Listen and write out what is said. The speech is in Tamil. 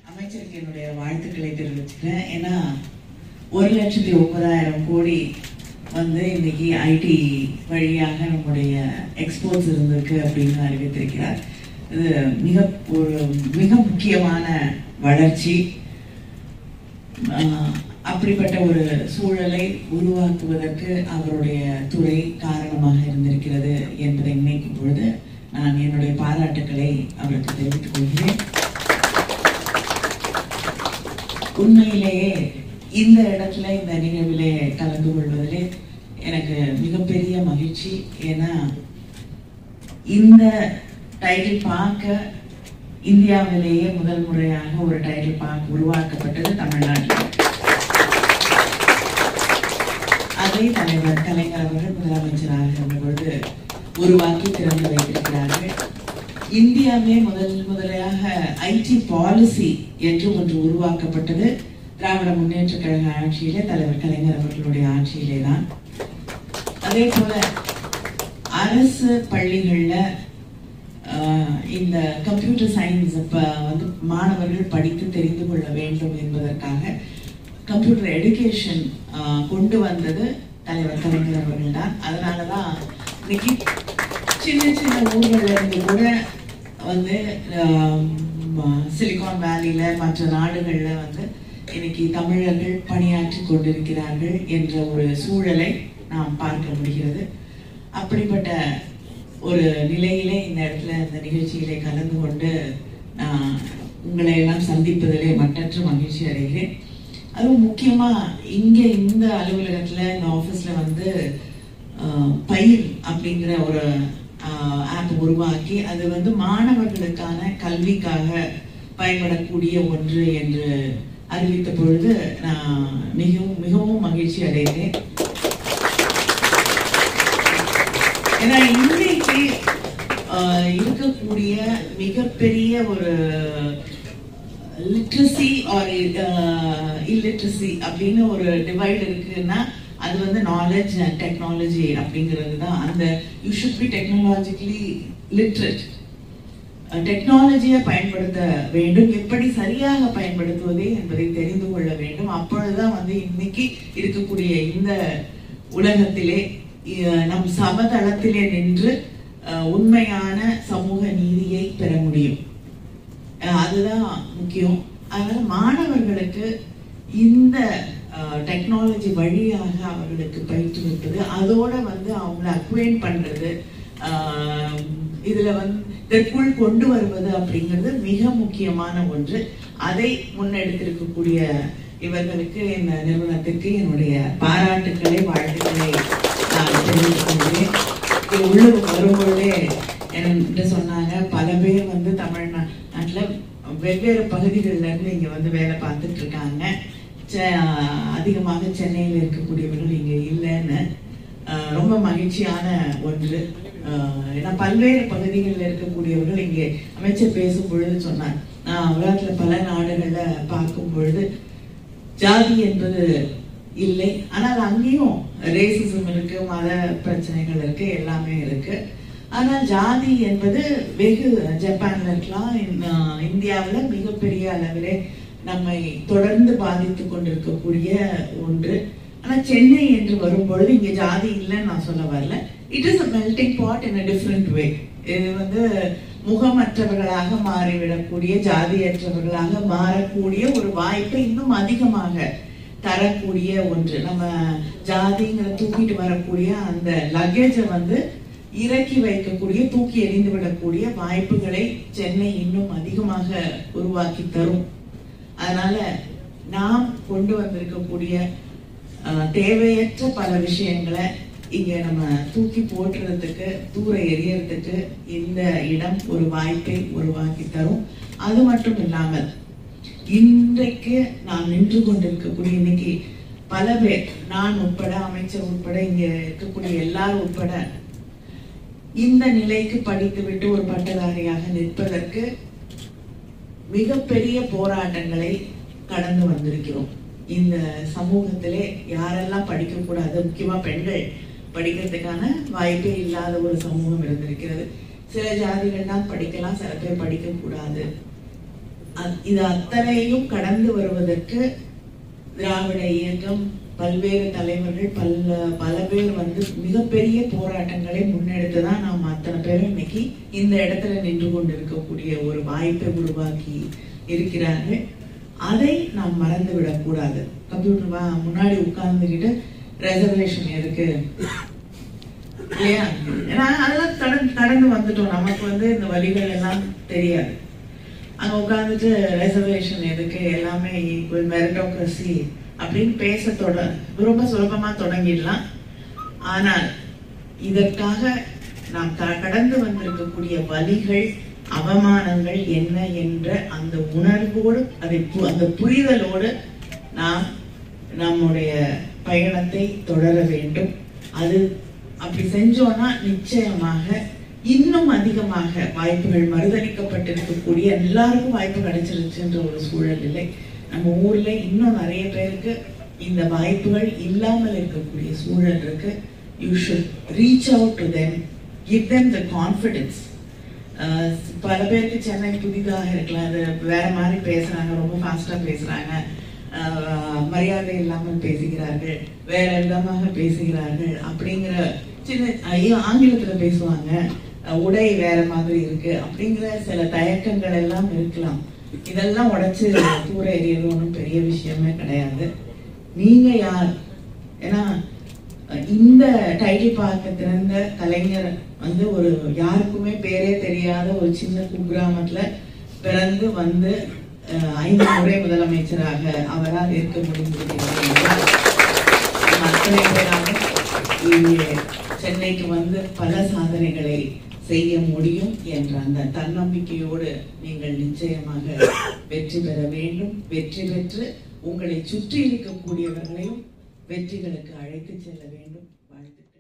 அமைச்சருக்கு என்னுடைய வாழ்த்துக்களை தெரிவிச்சுக்கிறேன் ஏன்னா ஒரு லட்சத்தி ஒன்பதாயிரம் கோடி வந்து இன்னைக்கு ஐடி வழியாக நம்முடைய எக்ஸ்போர்ட்ஸ் இருந்திருக்கு அப்படின்னு அறிவித்திருக்கிறார் இது மிக ஒரு மிக முக்கியமான வளர்ச்சி ஆஹ், அப்படிப்பட்ட ஒரு சூழலை உருவாக்குவதற்கு அவருடைய துறை காரணமாக இருந்திருக்கிறது என்பதை நினைக்கும் பொழுது நான் என்னுடைய பாராட்டுக்களை அவருக்கு தெரிவித்துக் கொள்கிறேன் உண்மையிலேயே இந்த இடத்துல இந்த நிகழ்விலே கலந்து கொள்வதிலே எனக்கு மிகப்பெரிய மகிழ்ச்சி ஏன்னா இந்த டைட்டில் பார்க்க இந்தியாவிலேயே முதல் முறையாக ஒரு டைட்டில் பார்க் உருவாக்கப்பட்டது தமிழ்நாட்டில் அதே தலைவர் கலைஞர் அவர்கள் முதலமைச்சராக இருந்த பொழுது உருவாக்கி திறந்து வைத்திருக்கிறார்கள் இந்தியாவிலே முதல் முதலாக ஐடி பாலிசி என்று ஒன்று உருவாக்கப்பட்டது திராவிட முன்னேற்ற கழக ஆட்சியிலே தலைவர் கலைஞர் அவர்களுடைய ஆட்சியிலே தான் அதே போல அரசு பள்ளிகள்ல ஆஹ், இந்த கம்ப்யூட்டர் சயின்ஸ் இப்ப வந்து மாணவர்கள் படித்து தெரிந்து கொள்ள வேண்டும் என்பதற்காக கம்ப்யூட்டர் எடுகேஷன் கொண்டு வந்தது தலைவர் கலைஞர் அவர்கள் தான் அதனாலதான் இன்னைக்கு சின்ன சின்ன ஊர்கள்ல இருந்து கூட வந்து சிலிகான் வேலியில மற்ற நாடுகள்ல வந்து இன்னைக்கு தமிழர்கள் பணியாற்றி கொண்டிருக்கிறார்கள் என்ற ஒரு சூழலை நாம் பார்க்க முடிகிறது அப்படிப்பட்ட ஒரு நிலையிலே இந்த இடத்துல இந்த நிகழ்ச்சியிலே கலந்து கொண்டு நான் உங்களை எல்லாம் சந்திப்பதிலே மட்டற்ற மகிழ்ச்சி அடைகிறேன் அதுவும் முக்கியமா இங்க இந்த அலுவலகத்துல இந்த ஆபீஸ்ல வந்து ஆஹ், பயிர் அப்படிங்கிற ஒரு ஆப் உருவாக்கி அது வந்து மாணவர்களுக்கான கல்விக்காக பயன்படக்கூடிய ஒன்று என்று அறிவித்த பொழுது நான் மிகவும் மிகவும் மகிழ்ச்சி அடைகிறேன் ஏன்னா இன்னைக்கு ஆஹ், இருக்கக்கூடிய மிகப்பெரிய ஒரு லிட்ரஸி ஆர் இல்லிட்ரஸி அப்படின்னு ஒரு டிவைட் இருக்குன்னா அது வந்து நாலேஜ் அண்ட் டெக்னாலஜி அப்படிங்கிறது தான் அந்த you should be technologically literate டெக்னாலஜியை பயன்படுத்த வேண்டும் எப்படி சரியாக பயன்படுத்துவது என்பதை தெரிந்து கொள்ள வேண்டும் அப்பொழுதுதான் வந்து இன்னைக்கு இருக்கக்கூடிய இந்த உலகத்திலே அஹ், நம் சமதளத்திலே நின்று அஹ், உண்மையான சமூக நீதியை பெற முடியும் அஹ், அதுதான் முக்கியம் அதனால மாணவர்களுக்கு இந்த டெக்னாலஜி வழியாக அவர்களுக்கு பயிற்றுவிப்பது அதோட வந்து அவங்கள அக்வைன் பண்றது அஹ், இதுல வந்து இதற்குள் கொண்டு வருவது அப்படிங்கிறது மிக முக்கியமான ஒன்று அதை முன்னெடுத்திருக்கக்கூடிய இவர்களுக்கு இந்த நிறுவனத்திற்கு என்னுடைய பாராட்டுக்களை வாழ்த்துக்களை நான் தெரிவித்துக் கொள்கிறேன் இங்க உள்ளூர் வரும்பொழுதே என்கிட்ட சொன்னாங்க பல பேர் வந்து தமிழ்நாட்டுல வெவ்வேறு பகுதிகளில இருந்து இங்க வந்து வேலை பார்த்துட்டு இருக்காங்க செ- அதிகமாக சென்னையில் இருக்கக்கூடியவர்கள் இங்க இல்லைன்னு ஆஹ், ரொம்ப மகிழ்ச்சியான ஒன்று ஆஹ், ஏன்னா பல்வேறு பகுதிகளில் இருக்கக்கூடியவர்கள் இங்கே அமைச்சர் பேசும் பொழுது சொன்னார் நான் உலகத்துல பல நாடுகள்ல பார்க்கும் பொழுது ஜாதி என்பது இல்லை ஆனால் அங்கேயும் ரேசிசம் இருக்கு மத பிரச்சனைகள் இருக்கு எல்லாமே இருக்கு ஆனால் ஜாதி என்பது வெகு ஜப்பான்ல இருக்கலாம் இந்த- இந்தியாவுல மிகப்பெரிய அளவிலே நம்மை தொடர்ந்து பாதித்து கொண்டிருக்கக்கூடிய ஒன்று ஆனா சென்னை என்று வரும்பொழுது இங்க ஜாதி இல்லைன்னு நான் சொல்ல வரல it is a melting pot in a different way இது வந்து முகமற்றவர்களாக மாறிவிடக்கூடிய ஜாதியற்றவர்களாக மாறக்கூடிய ஒரு வாய்ப்பை இன்னும் அதிகமாக தரக்கூடிய ஒன்று நம்ம ஜாதிங்கிற தூக்கிட்டு வரக்கூடிய அந்த லக்கேஜை வந்து இறக்கி வைக்கக்கூடிய தூக்கி எறிந்து விடக்கூடிய வாய்ப்புகளை சென்னை இன்னும் அதிகமாக உருவாக்கி தரும் அதனால நாம் கொண்டு வந்திருக்கக்கூடிய அஹ், தேவையற்ற பல விஷயங்களை இங்க நம்ம தூக்கி போட்டுறதுக்கு தூர எறியறதுக்கு இந்த இடம் ஒரு வாய்ப்பை உருவாக்கி தரும் அது மட்டும் இல்லாமல் இன்றைக்கு நாம் நின்று கொண்டிருக்கக்கூடிய இன்னைக்கு பல பேர் நான் உட்பட அமைச்சர் உட்பட இங்க இருக்கக்கூடிய எல்லாரும் உட்பட இந்த நிலைக்கு படித்துவிட்டு ஒரு பட்டதாரியாக நிற்பதற்கு மிகப்பெரிய போராட்டங்களை கடந்து வந்திருக்கிறோம் இந்த சமூகத்திலே யாரெல்லாம் படிக்க கூடாது முக்கியமா பெண்கள் படிக்கிறதுக்கான வாய்ப்பே இல்லாத ஒரு சமூகம் இருந்திருக்கிறது சில ஜாதிகள் தான் படிக்கலாம் சில பேர் படிக்க கூடாது அ- இது அத்தனையும் கடந்து வருவதற்கு திராவிட இயக்கம் பல்வேறு தலைவர்கள் பல பல பேர் வந்து மிகப்பெரிய போராட்டங்களை முன்னெடுத்து தான் நாம் அத்தனை பேரும் இன்னைக்கு இந்த இடத்துல நின்று கொண்டிருக்கக்கூடிய ஒரு வாய்ப்பை உருவாக்கி இருக்கிறார்கள் அதை நாம் மறந்து விடக்கூடாது கம்ப்யூட்டர் வா முன்னாடி உட்கார்ந்துக்கிட்டு ரெசர்வேஷன் எதுக்கு இல்லையா ஏன்னா அதெல்லாம் கடந்து கடந்து வந்துட்டோம் நமக்கு வந்து இந்த வழிகள் எல்லாம் தெரியாது அங்க உட்காந்துட்டு ரெசர்வேஷன் எதுக்கு எல்லாமே ஈக்குவல் மெரிட்டோக்ரஸி அப்படின்னு பேச தொட ரொம்ப சுலபமா தொடங்கிடலாம் ஆனால் இதற்காக நாம் க- கடந்து வந்திருக்கக்கூடிய வழிகள் அவமானங்கள் என்ன என்ற அந்த உணர்வோடு அதை பு- அந்த புரிதலோடு நாம் நம்முடைய பயணத்தை தொடர வேண்டும் அது அப்படி செஞ்சோம்னா நிச்சயமாக இன்னும் அதிகமாக வாய்ப்புகள் மறுதளிக்கப்பட்டிருக்கக்கூடிய எல்லாருக்கும் வாய்ப்பு கிடைச்சிருச்சுன்ற ஒரு சூழல் இல்லை நம்ம ஊர்ல இன்னும் நிறைய பேருக்கு இந்த வாய்ப்புகள் இல்லாமல் இருக்கக்கூடிய சூழல் இருக்கு you should reach out to them give them the confidence பல பேருக்கு சென்னை புதிதாக இருக்கலாம் அது வேற மாதிரி பேசுறாங்க ரொம்ப ஃபாஸ்டா பேசுறாங்க ஆஹ் மரியாதை இல்லாமல் பேசுகிறார்கள் வேற விதமாக பேசுகிறார்கள் அப்படிங்கிற சின்ன ஐயோ ஆங்கிலத்துல பேசுவாங்க அஹ் உடை வேற மாதிரி இருக்கு அப்படிங்கிற சில தயக்கங்கள் எல்லாம் இருக்கலாம் இதெல்லாம் உடைச்சு தூர எறியது ஒன்றும் பெரிய விஷயமே கிடையாது நீங்க யார் ஏன்னா அஹ் இந்த டைட்டில் பார்க்க திறந்த கலைஞர் வந்து ஒரு யாருக்குமே பேரே தெரியாத ஒரு சின்ன குக்கிராமத்துல பிறந்து வந்து அஹ், ஐந்து முறை முதலமைச்சராக அவரால் இருக்க முடிந்திருக்கிறது என்றால் நம்ம அத்தனை பேராலும் இங்கே சென்னைக்கு வந்து பல சாதனைகளை செய்ய முடியும் என்ற அந்த தன்னம்பிக்கையோடு நீங்கள் நிச்சயமாக வெற்றி பெற வேண்டும் வெற்றி பெற்று உங்களை சுற்றி இருக்கக்கூடியவர்களையும் வெற்றிகளுக்கு அழைத்து செல்ல வேண்டும் வாழ்த்துக்கள்